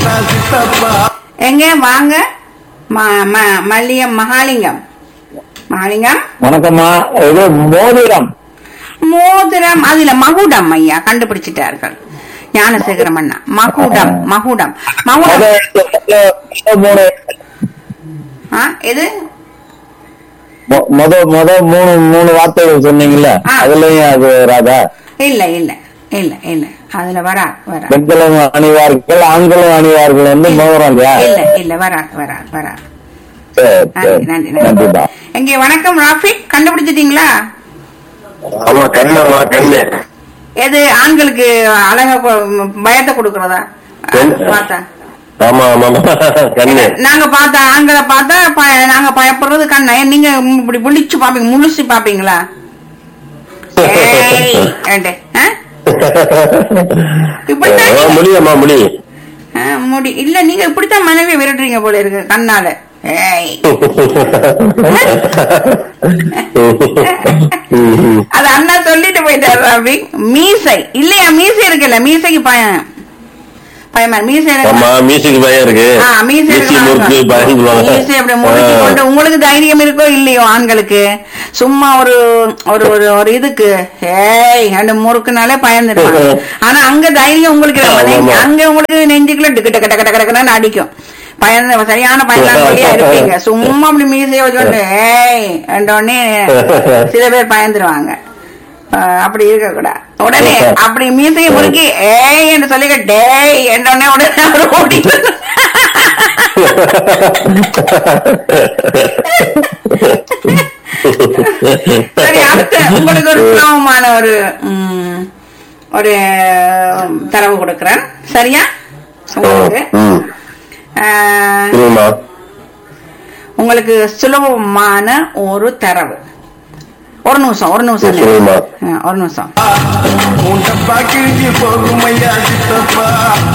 எங்க வாங்க ம- ம- மல்லியம் மகாலிங்கம் மகாலிங்கம் வணக்கம்மா இது மோதிரம் மோதிரம் அதுல மகுடம் ஐயா கண்டுபிடிச்சிட்டார்கள் ஞானசேகரம் அண்ணா மகுடம் மகுடம் மகுடம் முத முத மூணு ஆ, எது மொ- முத முத மூணு மூணு வார்த்தைகள் சொன்னீங்கல்ல ஆ. அதுலயும் அது ராதா இல்ல இல்ல இல்ல இல்ல அதுல வரா வரா பெண்களும் அணிவார்கள் ஆண்களும் அணிவார்கள் வந்து மோதிரம் இல்லையா இல்ல இல்ல வரா வரா வரா சரி சரி நன்றி நன்றி நன்றிப்பா நன்றி எங்க வணக்கம் ராஃபிக் கண்டுபிடிச்சிட்டீங்களா ஆமா கண்ணம்மா கண்ணு எது ஆண்களுக்கு அழகா கொ- பயத்தை கொடுக்கறதா பெண். பார்த்தா ஆமா ஆமா கண்ணு நாங்க பார்த்தா ஆண்களை பார்த்தா ப- நாங்க பயப்படுறது கண்ணா ஏன் நீங்க இப்படி முழிச்சு பாப்பீங்க முழிச்சு பாப்பீங்களா ஏய், ஏண்டே, ஆ? இப்படித்தான் ஆ, நீங்க- முடியும்மா முடியும் ஆ, முடி இல்ல நீங்க இப்படித்தான் மனைவி விரட்டுறீங்க போல இருக்கு கண்ணால ஏய் அது அண்ணா சொல்லிட்டு போயிட்டாரு ராபி மீசை இல்லையா மீசை இருக்குல்ல மீசைக்கு பயம் பயமா மீசை எனக்கு- ஆமா மியூசிக் பயம் இருக்கு ஆ, மீசை மீசி முறுக்கு பயம் சொல்லுவாங்க மீசை அப்படி முறுக்கி கொண்டு உங்களுக்கு தைரியம் இருக்கோ இல்லையோ ஆண்களுக்கு சும்மா ஒரு ஒரு ஒரு ஒரு இதுக்கு ஏய் அந்த முறுக்குனாலே பயந்துருவாங்க ஆனா அங்க தைரியம் உங்களுக்கு இல்ல. ஆமா, ஆமா. அங்க உங்களுக்கு நெஞ்சுக்குள்ள டிக்கு டக்கு டக்கு டக்கு டக்குன்னு அடிக்கும் பயந்து சரியான பயந்தாங்கொல்லியா இருப்பீங்க சும்மா அப்படி மீசைய வச்சுக்கொண்டு ஏய் உடனே சில பேர் பயந்துருவாங்க அஹ் அப்படி இருக்க கூடாது உடனே அப்படி மீசையை முறுக்கி ஏய் என்று சொல்லி டேய் என்றோடனே உடனே அவர் ஓடி சரி அடுத்து உங்களுக்கு ஒரு சுலபமான ஒரு ம், ஒரு தரவு கொடுக்கிறேன் சரியா உங்களுக்கு ம் அஹ், சரிம்மா உங்களுக்கு சுலபமான ஒரு தரவு ஒரு நிமிஷம் ஒரு நிமிஷம் சரிம்மா அஹ், ஒரு நிமிஷம் உண்டப்பா கிழிஞ்சு போகும் ஐயா சித்தப்பா